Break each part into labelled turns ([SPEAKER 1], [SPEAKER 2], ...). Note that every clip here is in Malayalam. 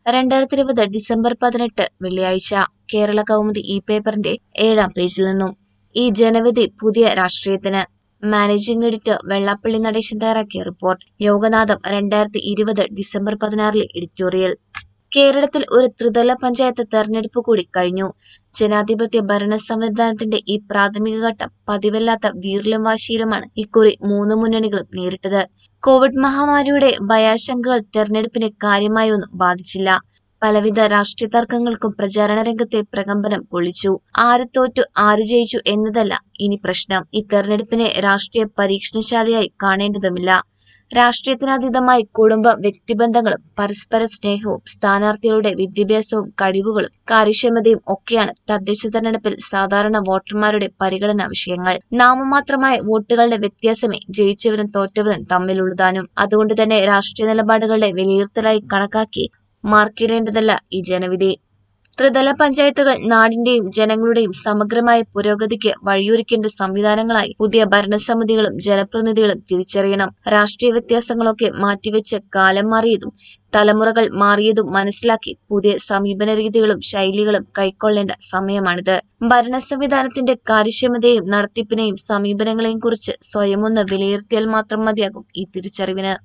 [SPEAKER 1] രണ്ടായിരത്തി ഇരുപത് ഡിസംബർ പതിനെട്ട് വെള്ളിയാഴ്ച കേരള കൗമുദി ഈ പേപ്പറിന്റെ ഏഴാം പേജിൽ നിന്നും ഈ ജനവിധി പുതിയ രാഷ്ട്രീയത്തിന് മാനേജിംഗ് എഡിറ്റർ വെള്ളാപ്പള്ളി നടേശൻ തയ്യാറാക്കിയ റിപ്പോർട്ട് യോഗനാഥം രണ്ടായിരത്തി ഇരുപത് ഡിസംബർ പതിനാറിലെ എഡിറ്റോറിയൽ കേരളത്തിൽ ഒരു ത്രിതല പഞ്ചായത്ത് തെരഞ്ഞെടുപ്പ് കൂടി കഴിഞ്ഞു ജനാധിപത്യ ഭരണ സംവിധാനത്തിന്റെ ഈ പ്രാഥമിക ഘട്ടം പതിവല്ലാത്ത വീറിലും വാശിയിലുമാണ് ഇക്കുറി മൂന്ന് മുന്നണികളും നേരിട്ടത് കോവിഡ് മഹാമാരിയുടെ ഭയാശങ്കകൾ തെരഞ്ഞെടുപ്പിനെ കാര്യമായി ഒന്നും ബാധിച്ചില്ല പലവിധ രാഷ്ട്രീയ തർക്കങ്ങൾക്കും പ്രചാരണ രംഗത്തെ പ്രകമ്പനം കൊള്ളിച്ചു ആര് തോറ്റു ആര് ജയിച്ചു എന്നതല്ല ഇനി പ്രശ്നം ഈ തെരഞ്ഞെടുപ്പിനെ രാഷ്ട്രീയ പരീക്ഷണശാലയായി കാണേണ്ടതുമില്ല രാഷ്ട്രീയത്തിനതീതമായി കുടുംബ വ്യക്തിബന്ധങ്ങളും പരസ്പര സ്നേഹവും സ്ഥാനാർത്ഥികളുടെ വിദ്യാഭ്യാസവും കഴിവുകളും കാര്യക്ഷമതയും ഒക്കെയാണ് തദ്ദേശ തെരഞ്ഞെടുപ്പിൽ സാധാരണ വോട്ടർമാരുടെ പരിഗണനാ വിഷയങ്ങൾ നാമമാത്രമായ വോട്ടുകളുടെ വ്യത്യാസമേ ജയിച്ചവരും തോറ്റവരും തമ്മിലുള്ളതാനും അതുകൊണ്ട് തന്നെ രാഷ്ട്രീയ നിലപാടുകളുടെ വിലയിരുത്തലായി കണക്കാക്കി മാർക്കിടേണ്ടതല്ല ഈ ജനവിധി ത്രിതല പഞ്ചായത്തുകൾ നാടിന്റെയും ജനങ്ങളുടെയും സമഗ്രമായ പുരോഗതിക്ക് വഴിയൊരുക്കേണ്ട സംവിധാനങ്ങളായി പുതിയ ഭരണസമിതികളും ജനപ്രതിനിധികളും തിരിച്ചറിയണം രാഷ്ട്രീയ വ്യത്യാസങ്ങളൊക്കെ മാറ്റിവെച്ച് കാലം മാറിയതും തലമുറകൾ മാറിയതും മനസ്സിലാക്കി പുതിയ സമീപന രീതികളും ശൈലികളും കൈക്കൊള്ളേണ്ട സമയമാണിത് ഭരണ സംവിധാനത്തിന്റെ കാര്യക്ഷമതയും നടത്തിപ്പിനെയും സമീപനങ്ങളെയും കുറിച്ച് സ്വയമൊന്ന് വിലയിരുത്തിയാൽ മാത്രം മതിയാകും ഈ തിരിച്ചറിവിന്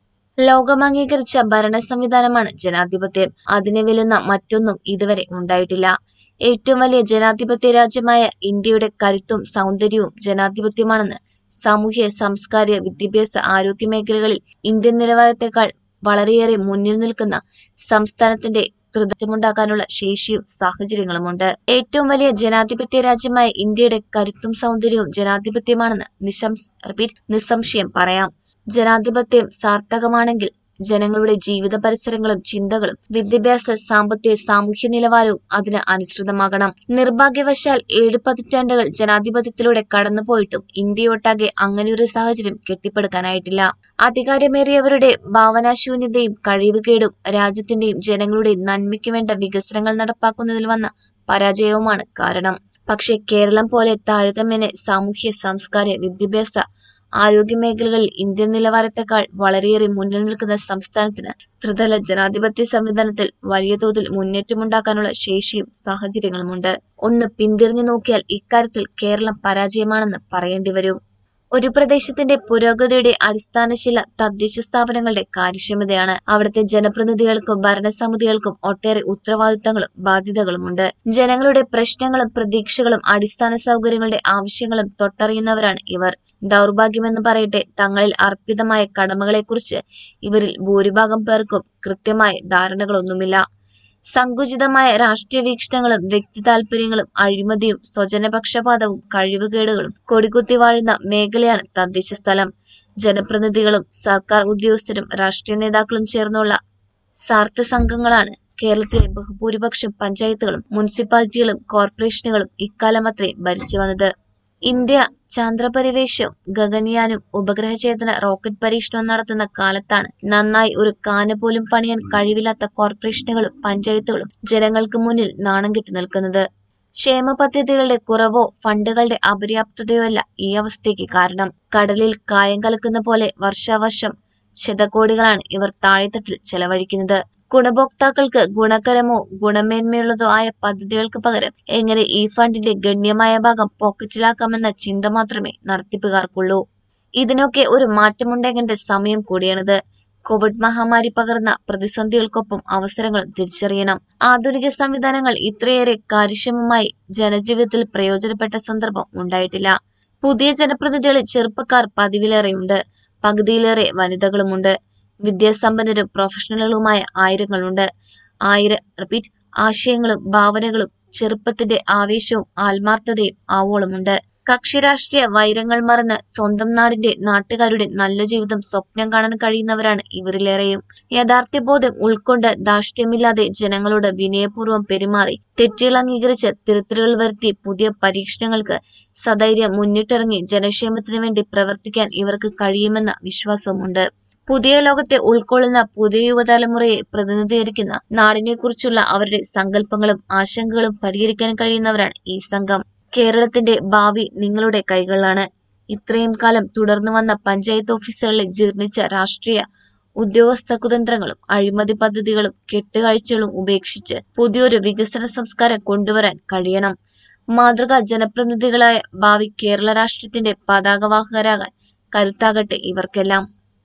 [SPEAKER 1] ലോകം അംഗീകരിച്ച ഭരണ സംവിധാനമാണ് ജനാധിപത്യം അതിനെ വെല്ലുന്ന മറ്റൊന്നും ഇതുവരെ ഉണ്ടായിട്ടില്ല ഏറ്റവും വലിയ ജനാധിപത്യ രാജ്യമായ ഇന്ത്യയുടെ കരുത്തും സൗന്ദര്യവും ജനാധിപത്യമാണെന്ന് സാമൂഹ്യ സാംസ്കാരിക വിദ്യാഭ്യാസ ആരോഗ്യ മേഖലകളിൽ ഇന്ത്യൻ നിലവാരത്തെക്കാൾ വളരെയേറെ മുന്നിൽ നിൽക്കുന്ന സംസ്ഥാനത്തിന്റെ ത്രിതമുണ്ടാക്കാനുള്ള ശേഷിയും സാഹചര്യങ്ങളുമുണ്ട് ഏറ്റവും വലിയ ജനാധിപത്യ രാജ്യമായ ഇന്ത്യയുടെ കരുത്തും സൗന്ദര്യവും ജനാധിപത്യമാണെന്ന് നിശംസ് റിപ്പീറ്റ് നിസ്സംശയം പറയാം ജനാധിപത്യം സാർത്ഥകമാണെങ്കിൽ ജനങ്ങളുടെ ജീവിത പരിസരങ്ങളും ചിന്തകളും വിദ്യാഭ്യാസ സാമ്പത്തിക സാമൂഹ്യ നിലവാരവും അതിന് അനുസൃതമാകണം നിർഭാഗ്യവശാൽ ഏഴ് പതിറ്റാണ്ടുകൾ ജനാധിപത്യത്തിലൂടെ കടന്നുപോയിട്ടും ഇന്ത്യയൊട്ടാകെ അങ്ങനെയൊരു സാഹചര്യം കെട്ടിപ്പടുക്കാനായിട്ടില്ല അധികാരമേറിയവരുടെ ഭാവനാശൂന്യതയും കഴിവുകേടും രാജ്യത്തിന്റെയും ജനങ്ങളുടെയും നന്മയ്ക്ക് വേണ്ട വികസനങ്ങൾ നടപ്പാക്കുന്നതിൽ വന്ന പരാജയവുമാണ് കാരണം പക്ഷേ കേരളം പോലെ താരതമ്യേന സാമൂഹ്യ സാംസ്കാരിക വിദ്യാഭ്യാസ ആരോഗ്യ മേഖലകളിൽ ഇന്ത്യൻ നിലവാരത്തെക്കാൾ വളരെയേറെ മുന്നിൽ നിൽക്കുന്ന സംസ്ഥാനത്തിന് ത്രിതല ജനാധിപത്യ സംവിധാനത്തിൽ വലിയ തോതിൽ മുന്നേറ്റമുണ്ടാക്കാനുള്ള ശേഷിയും സാഹചര്യങ്ങളുമുണ്ട് ഒന്ന് പിന്തിരിഞ്ഞു നോക്കിയാൽ ഇക്കാര്യത്തിൽ കേരളം പരാജയമാണെന്ന് പറയേണ്ടി വരും ഒരു പ്രദേശത്തിന്റെ പുരോഗതിയുടെ അടിസ്ഥാനശില തദ്ദേശ സ്ഥാപനങ്ങളുടെ കാര്യക്ഷമതയാണ് അവിടുത്തെ ജനപ്രതിനിധികൾക്കും ഭരണസമിതികൾക്കും ഒട്ടേറെ ഉത്തരവാദിത്തങ്ങളും ബാധ്യതകളുമുണ്ട് ജനങ്ങളുടെ പ്രശ്നങ്ങളും പ്രതീക്ഷകളും അടിസ്ഥാന സൗകര്യങ്ങളുടെ ആവശ്യങ്ങളും തൊട്ടറിയുന്നവരാണ് ഇവർ ദൗർഭാഗ്യമെന്ന് പറയട്ടെ തങ്ങളിൽ അർപ്പിതമായ കടമകളെക്കുറിച്ച് ഇവരിൽ ഭൂരിഭാഗം പേർക്കും കൃത്യമായ ധാരണകളൊന്നുമില്ല സങ്കുചിതമായ രാഷ്ട്രീയ വീക്ഷണങ്ങളും വ്യക്തി താൽപര്യങ്ങളും അഴിമതിയും സ്വജനപക്ഷപാതവും കഴിവുകേടുകളും കൊടികുത്തി വാഴുന്ന മേഖലയാണ് തദ്ദേശ സ്ഥലം ജനപ്രതിനിധികളും സർക്കാർ ഉദ്യോഗസ്ഥരും രാഷ്ട്രീയ നേതാക്കളും ചേർന്നുള്ള സാർത്ഥ സംഘങ്ങളാണ് കേരളത്തിലെ ബഹുഭൂരിപക്ഷം പഞ്ചായത്തുകളും മുനിസിപ്പാലിറ്റികളും കോർപ്പറേഷനുകളും ഇക്കാലം അത്രയും ഭരിച്ചു വന്നത് ഇന്ത്യ ചന്ദ്രപരിവേശവും ഗഗൻയാനും ഉപഗ്രഹചേതന റോക്കറ്റ് പരീക്ഷണവും നടത്തുന്ന കാലത്താണ് നന്നായി ഒരു കാന പോലും പണിയാൻ കഴിവില്ലാത്ത കോർപ്പറേഷനുകളും പഞ്ചായത്തുകളും ജനങ്ങൾക്ക് മുന്നിൽ നാണം കെട്ടി നിൽക്കുന്നത് ക്ഷേമ പദ്ധതികളുടെ കുറവോ ഫണ്ടുകളുടെ അപര്യാപ്തതയോ അല്ല ഈ അവസ്ഥയ്ക്ക് കാരണം കടലിൽ കായം കലക്കുന്ന പോലെ വർഷാവർഷം ശതകോടികളാണ് ഇവർ താഴെത്തട്ടിൽ ചെലവഴിക്കുന്നത് ഗുണഭോക്താക്കൾക്ക് ഗുണകരമോ ഗുണമേന്മയുള്ളതോ ആയ പദ്ധതികൾക്ക് പകരം എങ്ങനെ ഈ ഫണ്ടിന്റെ ഗണ്യമായ ഭാഗം പോക്കറ്റിലാക്കാമെന്ന ചിന്ത മാത്രമേ നടത്തിപ്പുകാർക്കുള്ളൂ ഇതിനൊക്കെ ഒരു മാറ്റമുണ്ടെങ്കിൽ സമയം കൂടിയാണിത് കോവിഡ് മഹാമാരി പകർന്ന പ്രതിസന്ധികൾക്കൊപ്പം അവസരങ്ങളും തിരിച്ചറിയണം ആധുനിക സംവിധാനങ്ങൾ ഇത്രയേറെ കാര്യക്ഷമമായി ജനജീവിതത്തിൽ പ്രയോജനപ്പെട്ട സന്ദർഭം ഉണ്ടായിട്ടില്ല പുതിയ ജനപ്രതിനിധികളിൽ ചെറുപ്പക്കാർ പതിവിലേറെയുണ്ട് പകുതിയിലേറെ വനിതകളുമുണ്ട് വിദ്യാസമ്പന്നരും പ്രൊഫഷണലുകളുമായ ആയിരങ്ങളുണ്ട് ആയിരം റിപ്പീറ്റ് ആശയങ്ങളും ഭാവനകളും ചെറുപ്പത്തിന്റെ ആവേശവും ആത്മാർത്ഥതയും ആവോളമുണ്ട് കക്ഷി രാഷ്ട്രീയ വൈരങ്ങൾ മറന്ന് സ്വന്തം നാടിന്റെ നാട്ടുകാരുടെ നല്ല ജീവിതം സ്വപ്നം കാണാൻ കഴിയുന്നവരാണ് ഇവരിലേറെയും യഥാർത്ഥ ബോധം ഉൾക്കൊണ്ട് ധാർഷ്ട്യമില്ലാതെ ജനങ്ങളോട് വിനയപൂർവ്വം പെരുമാറി തെറ്റുകൾ അംഗീകരിച്ച് തിരുത്തലുകൾ വരുത്തി പുതിയ പരീക്ഷണങ്ങൾക്ക് സധൈര്യം മുന്നിട്ടിറങ്ങി ജനക്ഷേമത്തിനു വേണ്ടി പ്രവർത്തിക്കാൻ ഇവർക്ക് കഴിയുമെന്ന വിശ്വാസമുണ്ട് പുതിയ ലോകത്തെ ഉൾക്കൊള്ളുന്ന പുതിയ യുവതലമുറയെ പ്രതിനിധീകരിക്കുന്ന നാടിനെക്കുറിച്ചുള്ള അവരുടെ സങ്കല്പങ്ങളും ആശങ്കകളും പരിഹരിക്കാൻ കഴിയുന്നവരാണ് ഈ സംഘം കേരളത്തിന്റെ ഭാവി നിങ്ങളുടെ കൈകളിലാണ് ഇത്രയും കാലം തുടർന്നു വന്ന പഞ്ചായത്ത് ഓഫീസുകളിലെ ജീർണിച്ച രാഷ്ട്രീയ ഉദ്യോഗസ്ഥ കുതന്ത്രങ്ങളും അഴിമതി പദ്ധതികളും കെട്ടുകാഴ്ചകളും ഉപേക്ഷിച്ച് പുതിയൊരു വികസന സംസ്കാരം കൊണ്ടുവരാൻ കഴിയണം മാതൃകാ ജനപ്രതിനിധികളായ ഭാവി കേരള രാഷ്ട്രത്തിന്റെ പതാകവാഹകരാകാൻ കരുത്താകട്ടെ ഇവർക്കെല്ലാം